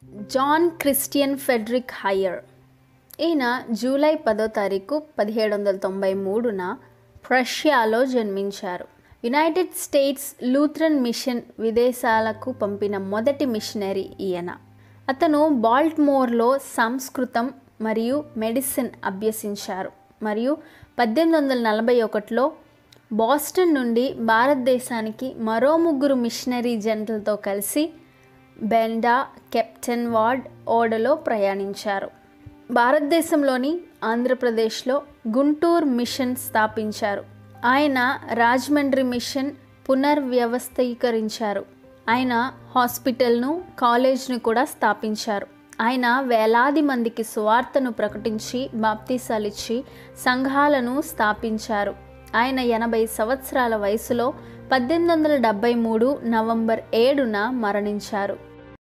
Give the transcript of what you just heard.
John Christian Frederick హయ్యర్ ఈయన July పదో తారీఖు పదిహేడు వందల తొంభై మూడున ప్రష్యాలో జన్మించారు యునైటెడ్ స్టేట్స్ లూథరన్ మిషన్ విదేశాలకు పంపిన మొదటి మిషనరీ ఈయన అతను బాల్ట్మోర్లో సంస్కృతం మరియు మెడిసిన్ అభ్యసించారు మరియు పద్దెనిమిది వందల నలభై ఒకటిలో బాస్టన్ నుండి భారతదేశానికి మరో ముగ్గురు మిషనరీ జంటలతో కలిసి బెండా కెప్టెన్ వార్డ్ ఓడలో ప్రయాణించారు భారతదేశంలోని ఆంధ్రప్రదేశ్లో గుంటూరు మిషన్ స్థాపించారు ఆయన రాజమండ్రి మిషన్ పునర్వ్యవస్థీకరించారు ఆయన హాస్పిటల్ను కాలేజ్ను కూడా స్థాపించారు ఆయన వేలాది మందికి సువార్తను ప్రకటించి బాప్తీసాలిచ్చి సంఘాలను స్థాపించారు ఆయన ఎనభై సంవత్సరాల వయసులో పద్దెనిమిది వందల డెబ్భై మూడు నవంబర్ ఏడున మరణించారు